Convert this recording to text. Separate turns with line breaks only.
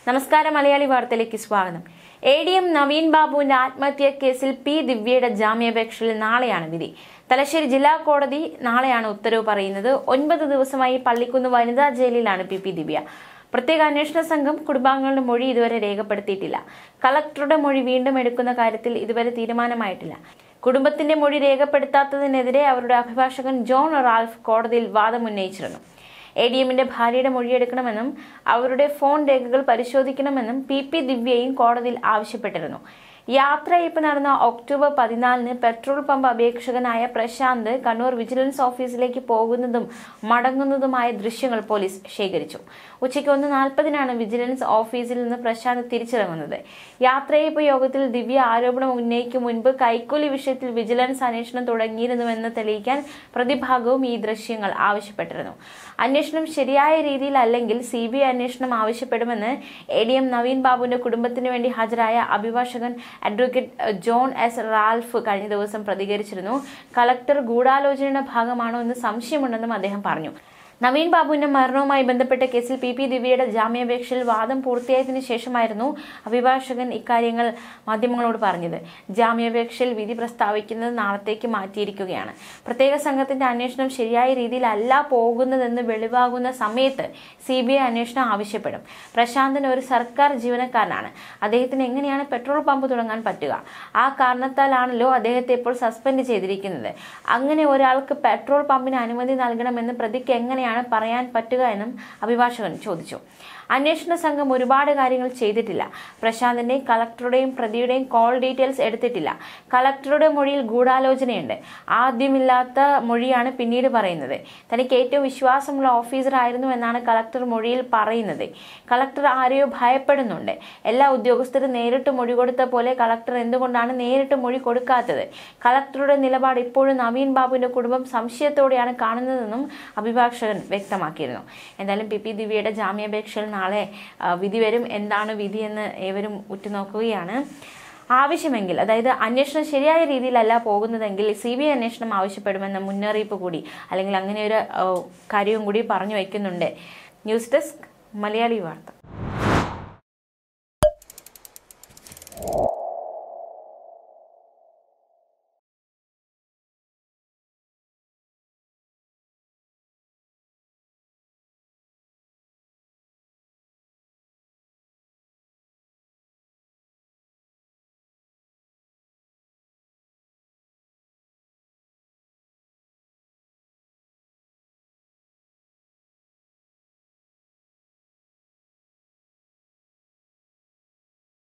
നമസ്കാരം മലയാളി വാർത്തയിലേക്ക് സ്വാഗതം എ ഡി എം നവീൻ ബാബുവിന്റെ ആത്മഹത്യാ കേസിൽ പി ദിവ്യയുടെ ജാമ്യാപേക്ഷയിൽ നാളെയാണ് വിധി തലശ്ശേരി ജില്ലാ കോടതി നാളെയാണ് ഉത്തരവ് പറയുന്നത് ഒൻപത് ദിവസമായി പള്ളിക്കുന്ന് വനിതാ ജയിലിലാണ് പി പി ദിവ്യ പ്രത്യേക അന്വേഷണ സംഘം കുടുംബാംഗങ്ങളുടെ മൊഴി ഇതുവരെ രേഖപ്പെടുത്തിയിട്ടില്ല കളക്ടറുടെ മൊഴി വീണ്ടും എടുക്കുന്ന കാര്യത്തിൽ ഇതുവരെ തീരുമാനമായിട്ടില്ല കുടുംബത്തിന്റെ മൊഴി രേഖപ്പെടുത്താത്തതിനെതിരെ അവരുടെ അഭിഭാഷകൻ ജോൺ റാൽഫ് കോടതിയിൽ വാദമുന്നയിച്ചിരുന്നു എ ഡി എമ്മിന്റെ ഭാര്യയുടെ മൊഴിയെടുക്കണമെന്നും അവരുടെ ഫോൺ രേഖകൾ പരിശോധിക്കണമെന്നും പി പി ദിവ്യയും കോടതിയിൽ ആവശ്യപ്പെട്ടിരുന്നു യാത്രയയപ്പ് നടന്ന ഒക്ടോബർ പതിനാലിന് പെട്രോൾ പമ്പ് അപേക്ഷകനായ പ്രശാന്ത് കണ്ണൂർ വിജിലൻസ് ഓഫീസിലേക്ക് പോകുന്നതും മടങ്ങുന്നതുമായ ദൃശ്യങ്ങൾ പോലീസ് ശേഖരിച്ചു ഉച്ചയ്ക്ക് ഒന്ന് നാൽപ്പതിനാണ് വിജിലൻസ് ഓഫീസിൽ നിന്ന് പ്രശാന്ത് തിരിച്ചിറങ്ങുന്നത് യാത്രയയപ്പ് യോഗത്തിൽ ദിവ്യ ആരോപണം ഉന്നയിക്കും മുൻപ് കൈക്കൂലി വിഷയത്തിൽ വിജിലൻസ് അന്വേഷണം തുടങ്ങിയിരുന്നുവെന്ന് തെളിയിക്കാൻ പ്രതിഭാഗവും ഈ ദൃശ്യങ്ങൾ ആവശ്യപ്പെട്ടിരുന്നു അന്വേഷണം ശരിയായ രീതിയിൽ അല്ലെങ്കിൽ സി ബി ഐ അന്വേഷണം ആവശ്യപ്പെടുമെന്ന് എ ഡി എം നവീൻ ബാബുവിന്റെ കുടുംബത്തിന് വേണ്ടി ഹാജരായ അഭിഭാഷകൻ അഡ്വക്കേറ്റ് ജോൺ എസ് റാൽഫ് കഴിഞ്ഞ ദിവസം പ്രതികരിച്ചിരുന്നു കളക്ടർ ഗൂഢാലോചനയുടെ ഭാഗമാണോ എന്ന് സംശയമുണ്ടെന്നും അദ്ദേഹം പറഞ്ഞു നവീൻ ബാബുവിന്റെ മരണവുമായി ബന്ധപ്പെട്ട കേസിൽ പി പി ദിവ്യയുടെ ജാമ്യാപേക്ഷയിൽ വാദം പൂർത്തിയായതിനു ശേഷമായിരുന്നു അഭിഭാഷകൻ ഇക്കാര്യങ്ങൾ മാധ്യമങ്ങളോട് പറഞ്ഞത് ജാമ്യാപേക്ഷയിൽ വിധി പ്രസ്താവിക്കുന്നത് നാളത്തേക്ക് മാറ്റിയിരിക്കുകയാണ് പ്രത്യേക സംഘത്തിന്റെ അന്വേഷണം ശരിയായ രീതിയിലല്ല പോകുന്നതെന്ന് വെളിവാകുന്ന സമയത്ത് സി ബി ഐ അന്വേഷണം ആവശ്യപ്പെടും പ്രശാന്തൻ ഒരു സർക്കാർ ജീവനക്കാരനാണ് അദ്ദേഹത്തിന് എങ്ങനെയാണ് പെട്രോൾ പമ്പ് തുടങ്ങാൻ പറ്റുക ആ കാരണത്താലാണല്ലോ അദ്ദേഹത്തെ ഇപ്പോൾ സസ്പെൻഡ് ചെയ്തിരിക്കുന്നത് അങ്ങനെ ഒരാൾക്ക് പെട്രോൾ പമ്പിന് അനുമതി നൽകണമെന്ന് പ്രതിക്ക് എങ്ങനെയാണ് പറയാൻ പറ്റുക എന്നും അഭിഭാഷകൻ ചോദിച്ചു അന്വേഷണ സംഘം ഒരുപാട് കാര്യങ്ങൾ ചെയ്തിട്ടില്ല പ്രശാന്തിന്റെയും കളക്ടറുടെയും പ്രതിയുടെയും കോൾ ഡീറ്റെയിൽസ് എടുത്തിട്ടില്ല കളക്ടറുടെ മൊഴിയിൽ ഗൂഢാലോചനയുണ്ട് ആദ്യമില്ലാത്ത മൊഴിയാണ് പിന്നീട് പറയുന്നത് തനിക്ക് ഏറ്റവും വിശ്വാസമുള്ള ഓഫീസർ ആയിരുന്നു എന്നാണ് കളക്ടർ മൊഴിയിൽ പറയുന്നത് കളക്ടർ ആരെയോ ഭയപ്പെടുന്നുണ്ട് എല്ലാ ഉദ്യോഗസ്ഥരും നേരിട്ട് മൊഴി കൊടുത്ത പോലെ കളക്ടർ എന്തുകൊണ്ടാണ് നേരിട്ട് മൊഴി കൊടുക്കാത്തത് കളക്ടറുടെ നിലപാട് ഇപ്പോഴും നവീൻ ബാബുവിന്റെ കുടുംബം സംശയത്തോടെയാണ് കാണുന്നതെന്നും അഭിഭാഷകൻ വ്യക്തമാക്കിയിരുന്നു എന്തായാലും പി പി ദിവ്യയുടെ ജാമ്യാപേക്ഷയിൽ നാളെ ആ, വിധി വരും എന്താണ് വിധി എന്ന് ഏവരും ഉറ്റുനോക്കുകയാണ് ആവശ്യമെങ്കിൽ അതായത് അന്വേഷണം ശരിയായ രീതിയിലല്ല പോകുന്നതെങ്കിൽ സി ബി ഐ അന്വേഷണം ആവശ്യപ്പെടുമെന്ന മുന്നറിയിപ്പ് കൂടി അല്ലെങ്കിൽ അങ്ങനെ ഒരു ആ, കാര്യവും കൂടി പറഞ്ഞു വയ്ക്കുന്നുണ്ട് ന്യൂസ് ഡെസ്ക് മലയാളി വാർത്ത